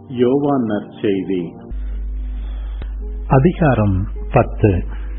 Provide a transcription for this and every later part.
யோவான் நற்செய்தி அதிகாரம் பத்து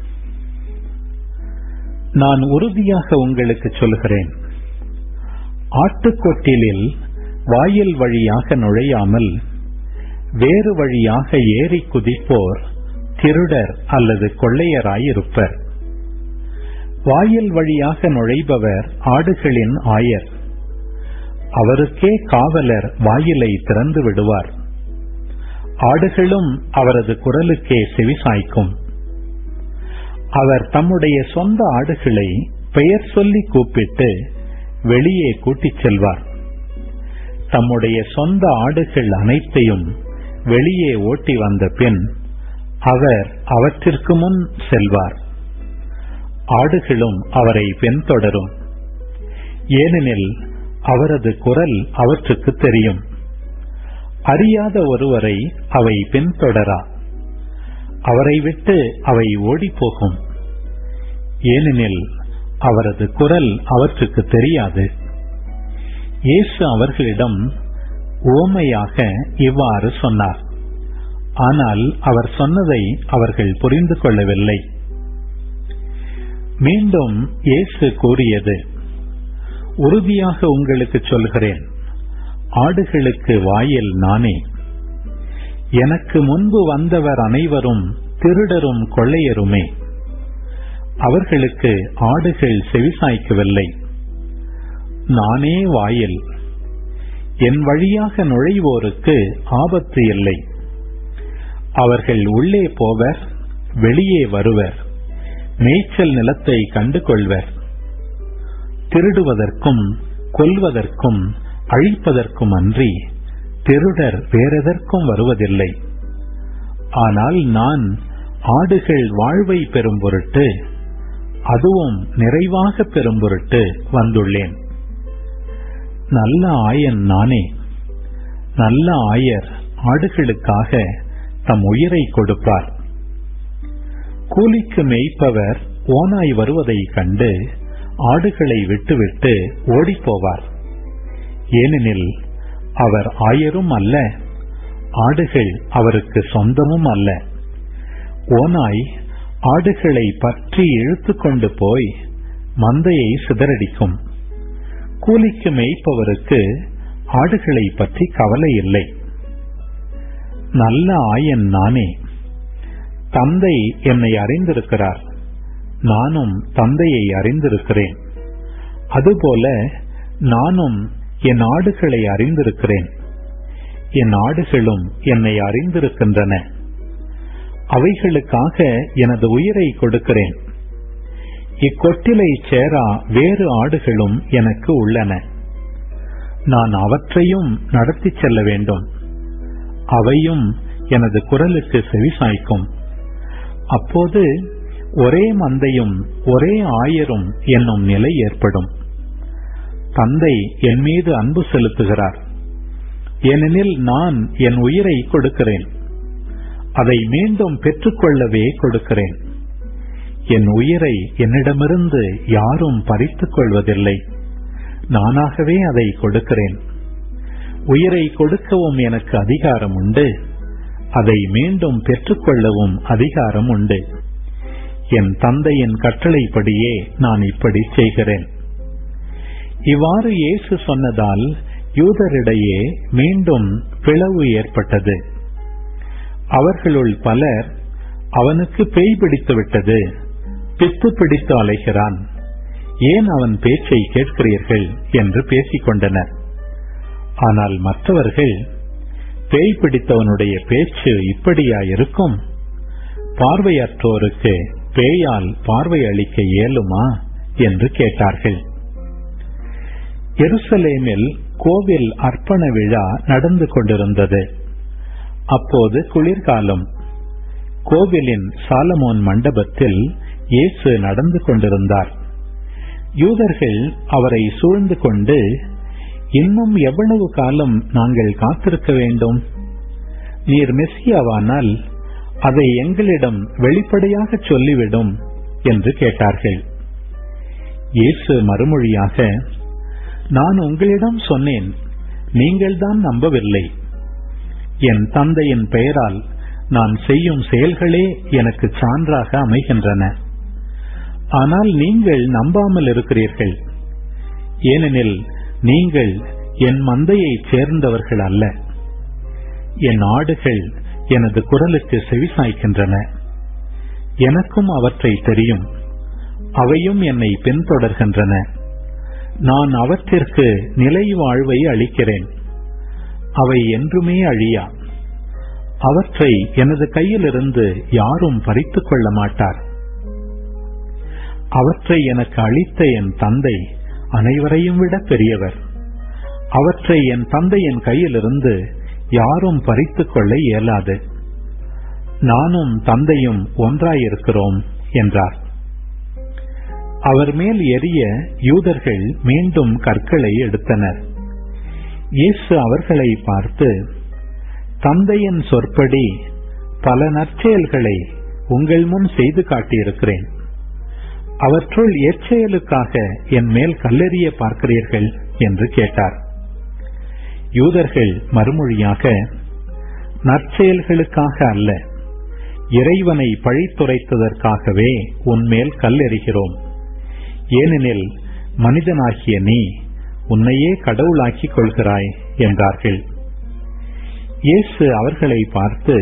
நான் உறுதியாக உங்களுக்கு சொல்கிறேன் ஆட்டுக்கொட்டிலில் வாயில் வழியாக நுழையாமல் வேறு வழியாக ஏறி குதிப்போர் திருடர் அல்லது கொள்ளையராயிருப்பர் வாயில் வழியாக நுழைபவர் ஆடுகளின் ஆயர் அவருக்கே காவலர் வாயிலை திறந்து விடுவார் ஆடுகளும் அவரது குரலுக்கே செவிசாய்க்கும் அவர் தம்முடைய சொந்த ஆடுகளை பெயர் சொல்லி கூப்பிட்டு வெளியே கூட்டிச் செல்வார் தம்முடைய சொந்த ஆடுகள் அனைத்தையும் வெளியே ஓட்டி வந்த பின் அவர் அவற்றிற்கு முன் செல்வார் ஆடுகளும் அவரை பின்தொடரும் ஏனெனில் அவரது குரல் அவற்றுக்கு தெரியும் அறியாத ஒருவரை அவை பின்தொடரா அவரை விட்டு அவை ஓடிப்போகும் ஏனெனில் அவரது குரல் அவற்றுக்கு தெரியாது இயேசு அவர்களிடம் ஓமையாக இவ்வாறு சொன்னார் ஆனால் அவர் சொன்னதை அவர்கள் புரிந்து கொள்ளவில்லை மீண்டும் இயேசு கூறியது உறுதியாக உங்களுக்கு சொல்கிறேன் ஆடுகளுக்கு வாயில் நானே எனக்கு முன்பு வந்தவர் அனைவரும் திருடரும் கொள்ளையருமே அவர்களுக்கு ஆடுகள் செவிசாய்க்கவில்லை நானே வாயில் என் வழியாக நுழைவோருக்கு ஆபத்து இல்லை அவர்கள் உள்ளே போவர் வெளியே வருவர் மேய்ச்சல் நிலத்தை கண்டு கொள்வர் திருடுவதற்கும் கொல்வதற்கும் அழிப்பதற்கும் அன்றி திருடர் வேறெதற்கும் வருவதில்லை ஆனால் நான் ஆடுகள் வாழ்வை பெறும் பொருட்டு அதுவும் நிறைவாக பெறும் பொருட்டு வந்துள்ளேன் நல்ல ஆயன் நானே நல்ல ஆயர் ஆடுகளுக்காக தம் உயிரை கொடுப்பார் கூலிக்கு மேய்ப்பவர் ஓனாய் வருவதை கண்டு ஆடுகளை விட்டுவிட்டு ஓடிப்போவார் ஏனெனில் அவர் ஆயரும் அல்ல ஆடுகள் அவருக்கு சொந்தமும் அல்ல ஓனாய் ஆடுகளை பற்றி இழுத்து கொண்டு போய் மந்தையை சிதறடிக்கும் கூலிக்கு மேய்ப்பவருக்கு ஆடுகளை பற்றி கவலை இல்லை நல்ல ஆயன் நானே தந்தை என்னை அறிந்திருக்கிறார் நானும் தந்தையை அறிந்திருக்கிறேன் அதுபோல நானும் என் ஆடுகளை அறிந்திருக்கிறேன் என் ஆடுகளும் என்னை அறிந்திருக்கின்றன அவைகளுக்காக எனது உயிரை கொடுக்கிறேன் இக்கொட்டிலை சேரா வேறு ஆடுகளும் எனக்கு உள்ளன நான் அவற்றையும் நடத்தி செல்ல வேண்டும் அவையும் எனது குரலுக்கு செவிசாய்க்கும் அப்போது ஒரே மந்தையும் ஒரே ஆயரும் என்னும் நிலை ஏற்படும் தந்தை என் மீது அன்பு செலுத்துகிறார் ஏனெனில் நான் என் உயிரை கொடுக்கிறேன் அதை மீண்டும் பெற்றுக்கொள்ளவே கொடுக்கிறேன் என் உயிரை என்னிடமிருந்து யாரும் பறித்துக் கொள்வதில்லை நானாகவே அதை கொடுக்கிறேன் உயிரை கொடுக்கவும் எனக்கு அதிகாரம் உண்டு அதை மீண்டும் பெற்றுக்கொள்ளவும் அதிகாரம் உண்டு என் தந்தையின் கட்டளைப்படியே நான் இப்படி செய்கிறேன் இவ்வாறு இயேசு சொன்னதால் யூதரிடையே மீண்டும் பிளவு ஏற்பட்டது அவர்களுள் பலர் அவனுக்கு பேய் பிடித்து விட்டது பித்து பிடித்து அலைகிறான் ஏன் அவன் பேச்சை கேட்கிறீர்கள் என்று பேசிக் கொண்டனர் ஆனால் மற்றவர்கள் பேய் பிடித்தவனுடைய பேச்சு இப்படியா இருக்கும் பார்வையற்றோருக்கு பேயால் பார்வை அளிக்க இயலுமா என்று கேட்டார்கள் எருசலேமில் கோவில் அர்ப்பண விழா நடந்து கொண்டிருந்தது அப்போது குளிர்காலம் கோவிலின் சாலமோன் மண்டபத்தில் இயேசு நடந்து கொண்டிருந்தார் யூதர்கள் அவரை சூழ்ந்து கொண்டு இன்னும் எவ்வளவு காலம் நாங்கள் காத்திருக்க வேண்டும் நீர் மெஸ்ஸியாவானால் அதை எங்களிடம் வெளிப்படையாக சொல்லிவிடும் என்று கேட்டார்கள் இயேசு மறுமொழியாக நான் உங்களிடம் சொன்னேன் நீங்கள்தான் நம்பவில்லை என் தந்தையின் பெயரால் நான் செய்யும் செயல்களே எனக்கு சான்றாக அமைகின்றன ஆனால் நீங்கள் நம்பாமல் இருக்கிறீர்கள் ஏனெனில் நீங்கள் என் மந்தையைச் சேர்ந்தவர்கள் அல்ல என் ஆடுகள் எனது குரலுக்கு செவிசாய்க்கின்றன எனக்கும் அவற்றை தெரியும் அவையும் என்னை பின்தொடர்கின்றன நான் அவற்றிற்கு நிலை வாழ்வை அளிக்கிறேன் அவை என்றுமே அழியா அவற்றை எனது கையிலிருந்து யாரும் பறித்துக் கொள்ள மாட்டார் அவற்றை எனக்கு அளித்த என் தந்தை அனைவரையும் விட பெரியவர் அவற்றை என் தந்தையின் கையிலிருந்து யாரும் பறித்துக் கொள்ள இயலாது நானும் தந்தையும் ஒன்றாயிருக்கிறோம் என்றார் அவர் மேல் எரிய யூதர்கள் மீண்டும் கற்களை எடுத்தனர் இயேசு அவர்களை பார்த்து தந்தையின் சொற்படி பல நற்செயல்களை உங்கள் முன் செய்து காட்டியிருக்கிறேன் அவற்றுள் எச்செயலுக்காக என் மேல் கல்லெறிய பார்க்கிறீர்கள் என்று கேட்டார் யூதர்கள் மறுமொழியாக நற்செயல்களுக்காக அல்ல இறைவனை பழித்துரைத்ததற்காகவே உன்மேல் கல்லெறிகிறோம் ஏனெனில் மனிதனாகிய நீ உன்னையே கடவுளாக்கிக் கொள்கிறாய் என்றார்கள் இயேசு அவர்களை பார்த்து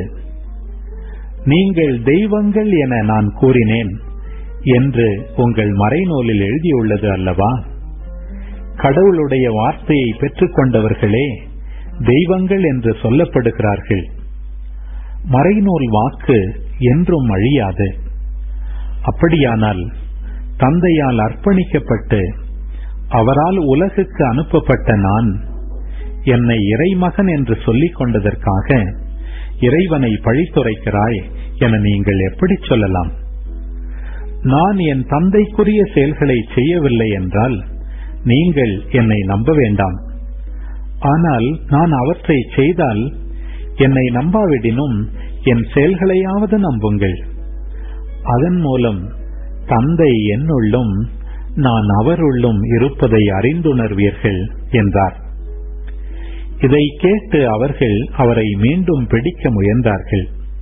நீங்கள் தெய்வங்கள் என நான் கூறினேன் என்று உங்கள் மறைநூலில் எழுதியுள்ளது அல்லவா கடவுளுடைய வார்த்தையை பெற்றுக்கொண்டவர்களே தெய்வங்கள் என்று சொல்லப்படுகிறார்கள் மறைநூல் வாக்கு என்றும் அழியாது அப்படியானால் தந்தையால் அர்ப்பணிக்கப்பட்டு அவரால் உலகுக்கு அனுப்பப்பட்ட நான் என்னை இறைமகன் என்று சொல்லிக் கொண்டதற்காக இறைவனை பழித்துரைக்கிறாய் என நீங்கள் எப்படி சொல்லலாம் நான் என் தந்தைக்குரிய செயல்களை செய்யவில்லை என்றால் நீங்கள் என்னை நம்ப வேண்டாம் ஆனால் நான் அவற்றை செய்தால் என்னை நம்பாவிடினும் என் செயல்களையாவது நம்புங்கள் அதன் மூலம் தந்தை என்னுள்ளும் நான் அவருள்ளும் இருப்பதை அறிந்துணர்வீர்கள் என்றார் இதை கேட்டு அவர்கள் அவரை மீண்டும் பிடிக்க முயன்றார்கள்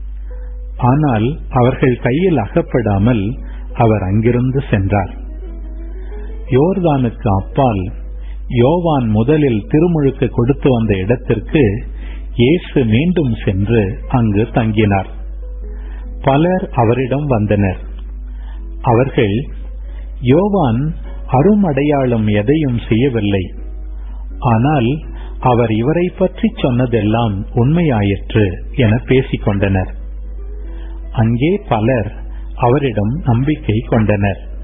ஆனால் அவர்கள் கையில் அகப்படாமல் அவர் அங்கிருந்து சென்றார் யோர்தானுக்கு அப்பால் யோவான் முதலில் திருமுழுக்கு கொடுத்து வந்த இடத்திற்கு இயேசு மீண்டும் சென்று அங்கு தங்கினார் பலர் அவரிடம் வந்தனர் அவர்கள் யோவான் அருமடையாளம் எதையும் செய்யவில்லை ஆனால் அவர் இவரை பற்றி சொன்னதெல்லாம் உண்மையாயிற்று என பேசிக் கொண்டனர் அங்கே பலர் அவரிடம் நம்பிக்கை கொண்டனர்